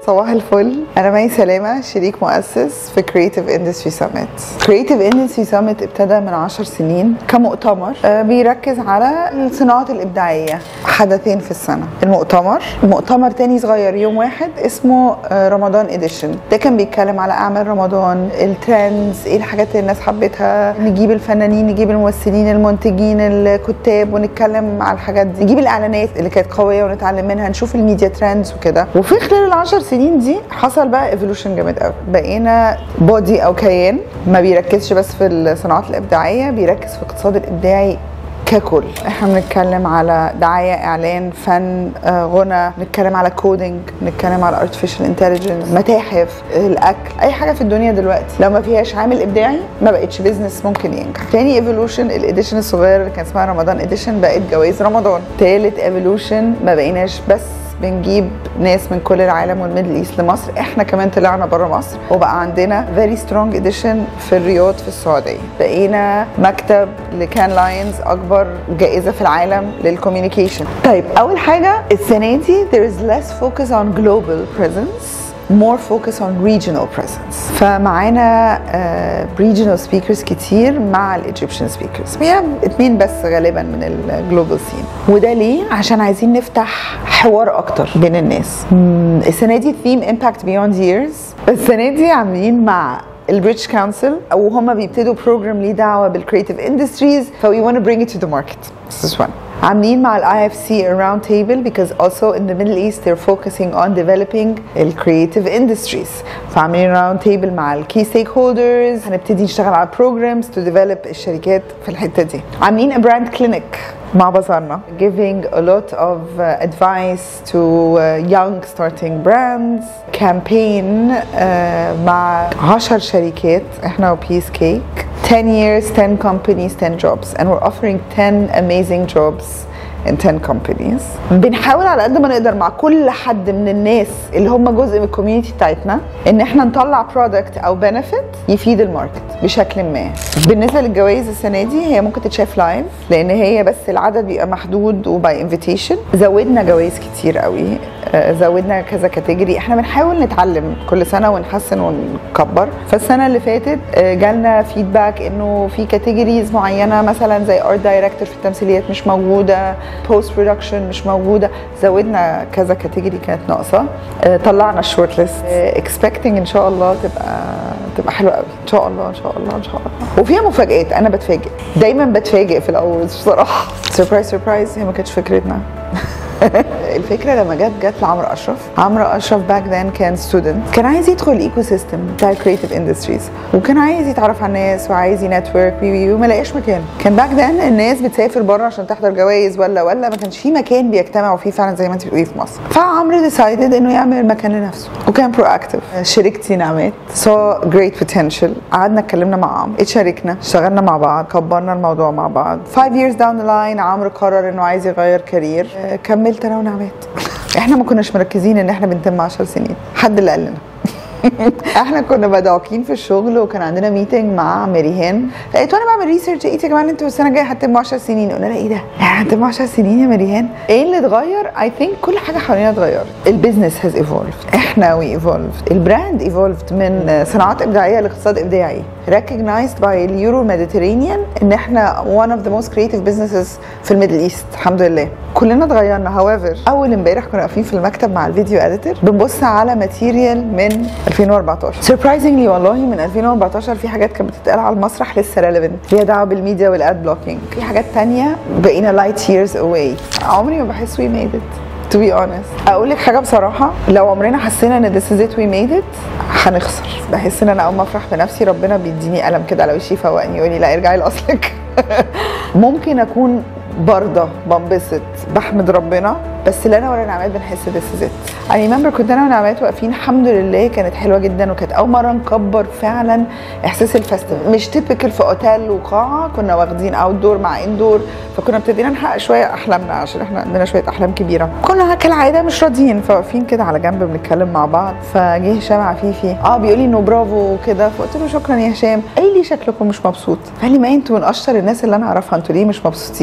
صباح الفل انا مي سلامه شريك مؤسس في كريتيف اندستري سامت كريتيف اندستري سامت ابتدى من 10 سنين كمؤتمر آه، بيركز على الصناعات الابداعيه حدثين في السنه المؤتمر مؤتمر تاني صغير يوم واحد اسمه آه، رمضان اديشن ده كان بيتكلم على اعمال رمضان الترندز ايه الحاجات اللي الناس حبتها نجيب الفنانين نجيب الممثلين المنتجين الكتاب ونتكلم على الحاجات دي نجيب الاعلانات اللي كانت قويه ونتعلم منها نشوف الميديا ترندز وكده وفي خلال العشر سنين دي حصل بقى ايفولوشن جامد قوي بقينا بودي او كيان ما بيركزش بس في الصناعات الابداعيه بيركز في الاقتصاد الابداعي ككل احنا بنتكلم على دعايه اعلان فن آه، غنى بنتكلم على كودينج بنتكلم على artificial intelligence متاحف الاكل اي حاجه في الدنيا دلوقتي لو ما فيهاش عامل ابداعي ما بقتش بيزنس ممكن ينجح تاني ايفولوشن الاديشن الصغير اللي كان اسمها رمضان اديشن بقت جوائز رمضان تالت ايفولوشن ما بقيناش بس بنجيب ناس من كل العالم والميدل ايست لمصر احنا كمان طلعنا بره مصر وبقى عندنا فيري سترونج اديشن في الرياض في السعوديه بقينا مكتب لكان لاينز اكبر جائزه في العالم للكوميونيكيشن طيب اول حاجه السنه دي there is less focus on global presence more focus on regional presence فمعانا uh, regional speakers كتير مع الايجيبشن speakers هي اتنين بس غالبا من الجلوبال سين وده ليه عشان عايزين نفتح حوار اكتر بين الناس مم، السنه دي ثيم امباكت بيوند years السنه دي عاملين مع البريتش كونسل او هم بيبتدوا بروجرام ليه دعوه بالكريتيف اندستريز فوي want to bring it to the market this is one عاملين مع الاي اف سي round table because also in the Middle East they're focusing on developing ال creative industries فعاملين round table مع ال key stakeholders هنبتدي نشتغل على programs to develop الشركات في الحتة دي عاملين a brand clinic مع بازارنا giving a lot of uh, advice to uh, young starting brands campaign uh, مع 10 شركات احنا وبيس كيك 10 years 10 companies 10 jobs and we're offering 10 amazing jobs in 10 companies بنحاول على قد ما نقدر مع كل حد من الناس اللي هم جزء من الكوميونتي بتاعتنا ان احنا نطلع برودكت او بنفيت يفيد الماركت بشكل ما بالنسبه للجوائز السنه دي هي ممكن تتشاف لايف لان هي بس العدد بيبقى محدود وباي انفيتيشن زودنا جوائز كتير قوي آه، زودنا كذا كاتيجوري احنا بنحاول نتعلم كل سنه ونحسن ونكبر فالسنه اللي فاتت آه، جالنا فيدباك انه في كاتيجوريز معينه مثلا زي ارت دايركتور في التمثيليات مش موجوده بوست برودكشن مش موجوده زودنا كذا كاتيجوري كانت ناقصه آه، طلعنا الشورت ليست اكسبكتنج ان شاء الله تبقى تبقى حلوه قوي ان شاء الله ان شاء الله ان شاء الله وفيها مفاجآت انا بتفاجئ دايما بتفاجئ في الاول بصراحه سربرايز سربرايز هي ما كانتش فكرتنا الفكره لما جت جت لعمرو اشرف عمرو اشرف باك ذن كان ستودنت كان عايز يدخل الايكو سيستم بتاع الكريتيف اندستريز وكان عايز يتعرف على الناس وعايز ينتورك وي وي وما لقاش مكان كان باك ذن الناس بتسافر بره عشان تحضر جوائز ولا ولا ما كانش في مكان بيجتمعوا فيه فعلا زي ما انت بتقولي في مصر فعمرو ديسايدد انه يعمل مكان لنفسه وكان برو اكتف شركتي نعمات سو جريت بوتنشال قعدنا اتكلمنا مع عمرو اتشاركنا اشتغلنا مع بعض كبرنا الموضوع مع بعض 5 years down the line عمرو قرر انه عايز يغير كارير آه، كملت انا ونعمات احنا ما كناش مركزين ان احنا بنتم 10 سنين حد اللي قال لنا احنا كنا مدعوكين في الشغل وكان عندنا ميتنج مع ماريهان لقيت وانا بعمل ريسيرش لقيت يا جماعه انتوا السنه الجايه هتتموا 10 سنين قلنا لها ايه ده؟ احنا هنتم 10 سنين يا ماريهان ايه اللي اتغير؟ اي ثينك كل حاجه حوالينا اتغيرت البيزنس هاز ايفولفد احنا وي ايفولفد البراند ايفولفد من صناعات ابداعيه لاقتصاد ابداعي recognized by اليورو ميديترينيان ان احنا one of the most creative businesses في الميدل ايست الحمد لله كلنا اتغيرنا however اول امبارح كنا واقفين في المكتب مع الفيديو اديتور بنبص على ماتيريال من 2014 surprisingly والله من 2014 في حاجات كانت بتتقال على المسرح لسه relevant ليها دعوه بالميديا والاد بلوكينج في حاجات تانية بقينا light years away عمري ما بحس we made it to be honest اقول لك حاجه بصراحه لو عمرنا حسينا ان this is it we made it هنخسر بحس ان انا اول ما افرح بنفسي ربنا بيديني قلم كده على وشي يفوقني يقول لي لا ارجعي لاصلك ممكن اكون برضه بنبسط بحمد ربنا بس لا انا ولا نعمات بنحس this is it I remember كنت انا ونعمات واقفين الحمد لله كانت حلوه جدا وكانت اول مره نكبر فعلا احساس الفestival مش تيبكال في اوتيل وقاعه كنا واخدين اوت دور مع اندور فكنا ابتدينا نحقق شويه احلامنا عشان احنا عندنا شويه احلام كبيره كنا كالعاده مش راضيين فواقفين كده على جنب بنتكلم مع بعض فجه هشام عفيفي اه بيقول لي انه برافو وكده فقلت له شكرا يا هشام قال لي شكلكم مش مبسوط قال لي ما انتوا من اشطر الناس اللي انا اعرفها انتوا ليه مش مبسوطين قلت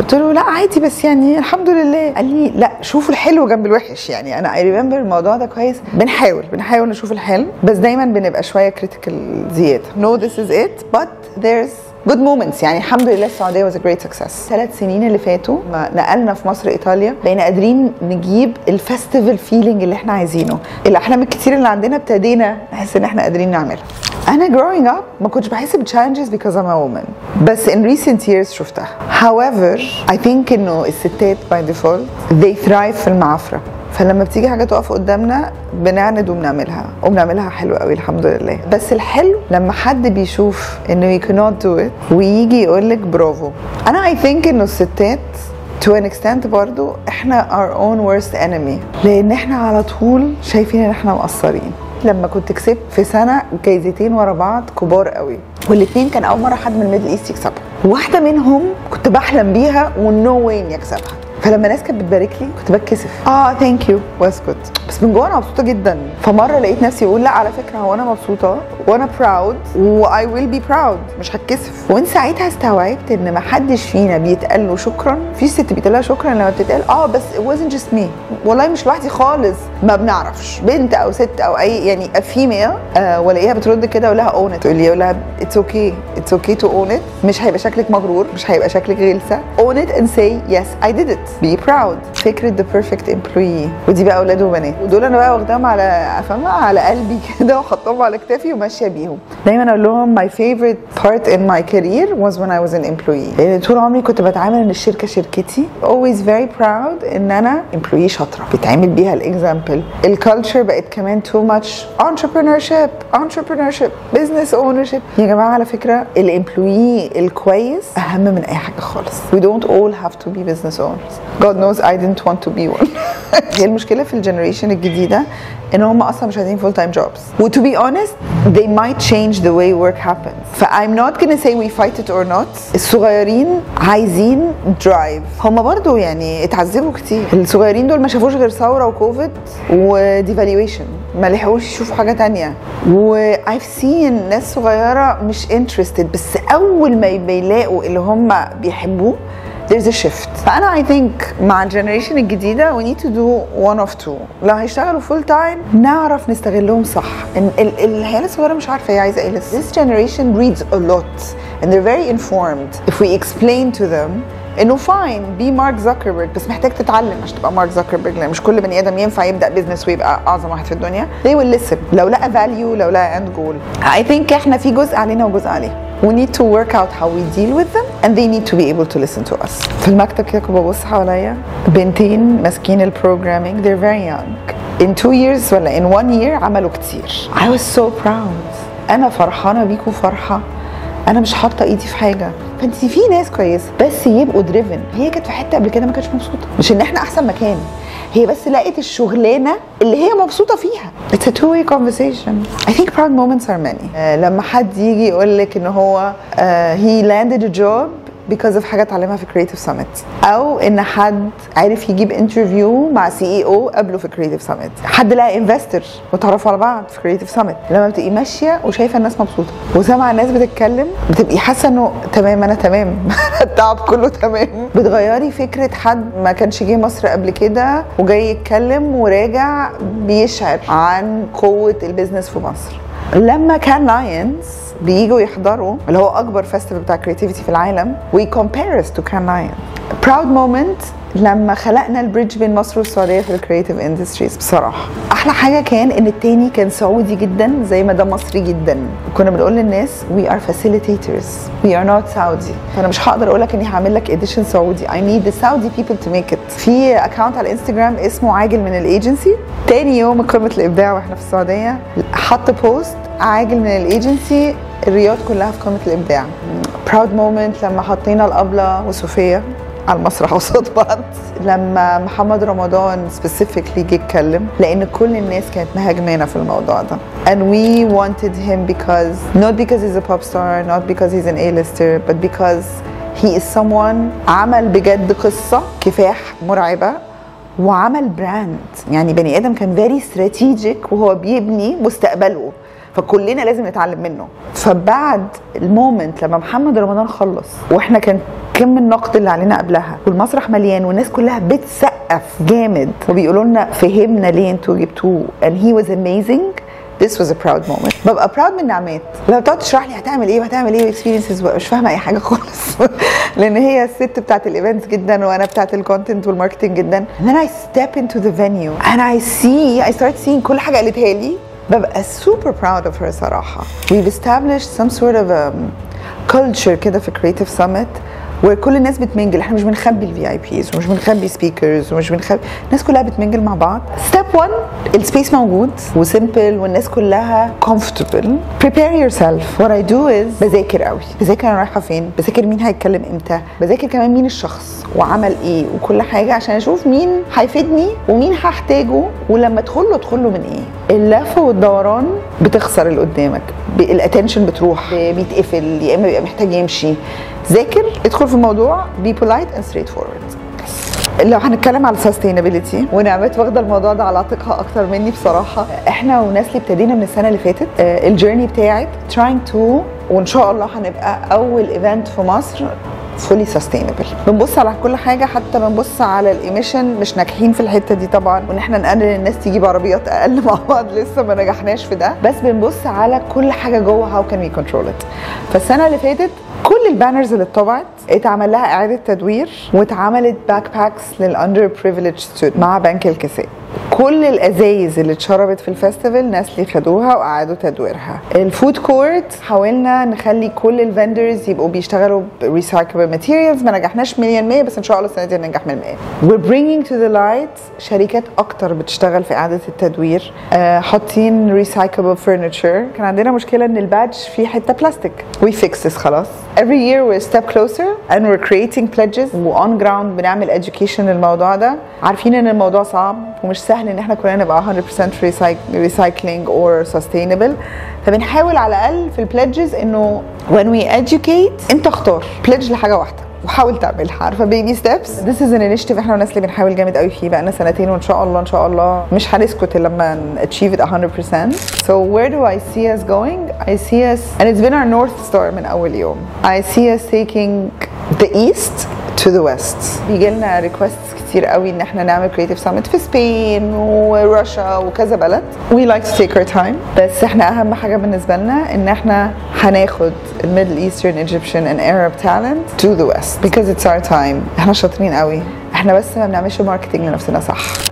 قلت له لا عادي بس يعني الحمد لله قال لي لا شوفوا الحلو جنب الوحش يعني انا اي ريمبر الموضوع ده كويس بنحاول بنحاول نشوف الحلو بس دايما بنبقى شويه كريتيكال زياده no this is it but there's جود مومنتس يعني الحمد لله السعوديه was a great success ثلاث سنين اللي فاتوا ما نقلنا في مصر ايطاليا بقينا قادرين نجيب الفestival فيلينج اللي احنا عايزينه الاحلام الكتير اللي عندنا ابتدينا نحس ان احنا قادرين نعملها انا growing up ما كنتش بحس بتشالنجز because I'm a woman بس in recent years شفتها however I think انه الستات by default they thrive في المعافره فلما بتيجي حاجه تقف قدامنا بنعند وبنعملها وبنعملها حلو قوي الحمد لله بس الحلو لما حد بيشوف انه you cannot do it ويجي يقول لك برافو انا I think انه الستات to an extent برضو احنا our own worst enemy لان احنا على طول شايفين ان احنا مقصرين لما كنت كسبت في سنه جايزتين ورا بعض كبار قوي والاثنين كان اول مره حد من الميدل ايست يكسبها واحده منهم كنت بحلم بيها ونو وين يكسبها فلما ناس كانت بتبارك لي كنت بتكسف اه ثانك يو واسكت بس من جوه انا مبسوطه جدا فمره لقيت نفسي بقول لا على فكره هو انا مبسوطه وانا براود واي ويل بي براود مش هتكسف وانت ساعتها استوعبت ان ما حدش فينا بيتقال له شكرا في ست بيتقال لها شكرا لما بتتقال اه بس it wasn't just me والله مش لوحدي خالص ما بنعرفش بنت او ست او اي يعني فيميل آه والاقيها بترد كده اقول لها اون ات تقول لي اقول لها اتس اوكي اتس اوكي تو اون ات مش هيبقى شكلك مغرور مش هيبقى شكلك غلسه اون ات اند سي يس اي ديد ات بي براود فكره ذا بيرفكت امبلوي ودي بقى اولاد وبنات ودول انا بقى واخداهم على فاهمه على قلبي كده وحطهم على كتافي وماشيه بيهم دايما اقول لهم my favorite part in my career was when I was an employee لان طول عمري كنت بتعامل ان الشركه شركتي always very proud ان انا employee شاطره بيتعمل بيها الاكزامبل الكالتشر بقت كمان too much entrepreneurship entrepreneurship business ownership يا جماعه على فكره الامبلوي الكويس اهم من اي حاجه خالص we don't all have to be business owners God knows I didn't want to be one هي المشكله في الجنريشن الجديده ان هم اصلا مش عايزين full time jobs و to be honest they might change the way work happens ف I'm not gonna say we fight it or not الصغيرين عايزين drive هم برضو يعني اتعذبوا كتير الصغيرين دول ما شافوش غير ثوره وكوفيد وديفالويشن ما لحقوش يشوفوا حاجه تانية و I've seen ناس صغيره مش interested بس اول ما بيلاقوا اللي هم بيحبوه there's a shift فانا I think مع الجنريشن الجديده we need to do one of two لو هيشتغلوا فول تايم نعرف نستغلهم صح ال- ال- العيال الصغيره مش عارفه هي عايزه ايه لسه this generation reads a lot and they're very informed if we explain to them انه فاين بي مارك زكربرج بس محتاج تتعلم عشان تبقى مارك زكربرج لان مش كل بني ادم ينفع يبدا بزنس ويبقى اعظم واحد في الدنيا they will listen لو لقى فاليو لو لقى اند جول I think احنا في جزء علينا وجزء عليهم We need to work out how we deal with them and they need to be able to listen to us. في المكتب كده كنت ببص حواليا بنتين ماسكين البروجرامينج they're very young. In two years ولا in one year عملوا كتير. I was so proud. أنا فرحانة بيكم فرحة انا مش حاطه ايدي في حاجه فانت في ناس كويسه بس يبقوا دريفن هي كانت في حته قبل كده ما كانتش مبسوطه مش ان احنا احسن مكان هي بس لقت الشغلانه اللي هي مبسوطه فيها It's a two way conversation I think proud moments are many آه لما حد يجي يقول لك ان هو آه he landed a job because of حاجه اتعلمها في كريتيف سامت او ان حد عرف يجيب انترفيو مع سي اي او قبله في كريتيف سامت حد لقى انفستور وتعرفوا على بعض في كريتيف سامت لما بتبقي ماشيه وشايفه الناس مبسوطه وسامعه الناس بتتكلم بتبقي حاسه انه تمام انا تمام التعب كله تمام بتغيري فكره حد ما كانش جه مصر قبل كده وجاي يتكلم وراجع بيشعر عن قوه البيزنس في مصر لما كان لاينز بييجوا يحضروا اللي هو اكبر فيستيفال بتاع كريتيفيتي في العالم we compare us to كان لاين براود مومنت لما خلقنا البريدج بين مصر والسعوديه في الكريتيف اندستريز بصراحه احلى حاجه كان ان التاني كان سعودي جدا زي ما ده مصري جدا كنا بنقول للناس we are facilitators we are not Saudi فانا مش هقدر اقول لك اني هعمل لك اديشن سعودي I need the Saudi people to make it في اكونت على الانستجرام اسمه عاجل من الايجنسي تاني يوم قمه الابداع واحنا في السعوديه حط بوست عاجل من الايجنسي الرياض كلها في قمه الابداع براود مومنت لما حطينا الابله وصوفيا على المسرح قصاد بعض لما محمد رمضان سبيسيفيكلي جه اتكلم لان كل الناس كانت مهاجمانا في الموضوع ده and we wanted him because not because he's a pop star not because he's an A-lister but because he is someone عمل بجد قصة كفاح مرعبة وعمل براند يعني بني ادم كان فيري استراتيجيك وهو بيبني مستقبله فكلنا لازم نتعلم منه فبعد المومنت لما محمد رمضان خلص واحنا كان كم النقد اللي علينا قبلها والمسرح مليان والناس كلها بتسقف جامد وبيقولوا لنا فهمنا ليه انتوا جبتوه and he was amazing This was a proud moment. ببقى proud من نعمات. لو تقعد تشرح لي هتعمل ايه وهتعمل ايه واكسبيرينسز مش فاهمه اي حاجه خالص لان هي الست بتاعت الايفنتس جدا وانا بتاعت الكونتنت والماركتنج جدا. And then I step into the venue and I see I start seeing كل حاجه قالتها لي ببقى super proud of her صراحه. We've established some sort of um, culture كده في Creative Summit وكل الناس بتمنجل احنا مش بنخبي الفي اي بيز ومش بنخبي سبيكرز ومش بنخبي الناس كلها بتمنجل مع بعض ستيب 1 السبيس موجود وسيمبل والناس كلها comfortable prepare yourself what I do is بذاكر قوي بذاكر انا رايحه فين بذاكر مين هيتكلم امتى بذاكر كمان مين الشخص وعمل ايه وكل حاجه عشان اشوف مين هيفيدني ومين هحتاجه ولما ادخل له ادخل له من ايه اللف والدوران بتخسر اللي قدامك الاتنشن بتروح بيتقفل يا اما بيبقى محتاج يمشي ذاكر ادخل في الموضوع be polite and straightforward لو هنتكلم على السستينابيلتي ونعمت واخده الموضوع ده على عاتقها اكتر مني بصراحه احنا وناسلي ابتدينا من السنه اللي فاتت الجيرني بتاعت trying to وان شاء الله هنبقى اول ايفنت في مصر فولي سستينبل بنبص على كل حاجه حتى بنبص على الايميشن مش ناجحين في الحته دي طبعا وان احنا نقلل الناس تجيب عربيات اقل مع بعض لسه ما نجحناش في ده بس بنبص على كل حاجه جوه هاو كان وي كنترول ات فالسنه اللي فاتت كل البانرز اللي اتطبعت اتعمل لها اعاده تدوير واتعملت باك باكس للاندر بريفليج ستودنت مع بنك الكساء كل الازايز اللي اتشربت في الفestival ناسلي خدوها واعادوا تدويرها الفود كورت حاولنا نخلي كل الفندرز يبقوا بيشتغلوا بريسايكلبل ماتيريالز ما نجحناش مليون مية بس ان شاء الله السنه دي ننجح 100% we're bringing to the light شركات اكتر بتشتغل في اعاده التدوير آه حاطين ريسايكلبل فرنتشر كان عندنا مشكله ان البادج فيه حته بلاستيك we fix this خلاص every year we're a step closer and we're creating pledges وon ground بنعمل education للموضوع ده عارفين ان الموضوع صعب ومش سهل ان احنا كلنا نبقى 100% recycling or sustainable فبنحاول على الاقل في البليدجز انه when we educate انت اختار بليدج لحاجه واحده وحاول تعملها عارفه بيبي ستيبس This is an initiative احنا والناس اللي بنحاول جامد قوي فيه بقالنا سنتين وان شاء الله ان شاء الله مش هنسكت الا لما achieve it 100% so where do I see us going I see us and it's been our north star من اول يوم I see us taking the east to the west بيجي لنا ريكوستس كتير قوي ان احنا نعمل كريتيف سامت في سبين وروسيا وكذا بلد we like to take our time بس احنا اهم حاجه بالنسبه لنا ان احنا هناخد الميدل ايسترن ايجيبشن and Arab talent to the west because it's our time احنا شاطرين قوي احنا بس ما بنعملش ماركتنج لنفسنا صح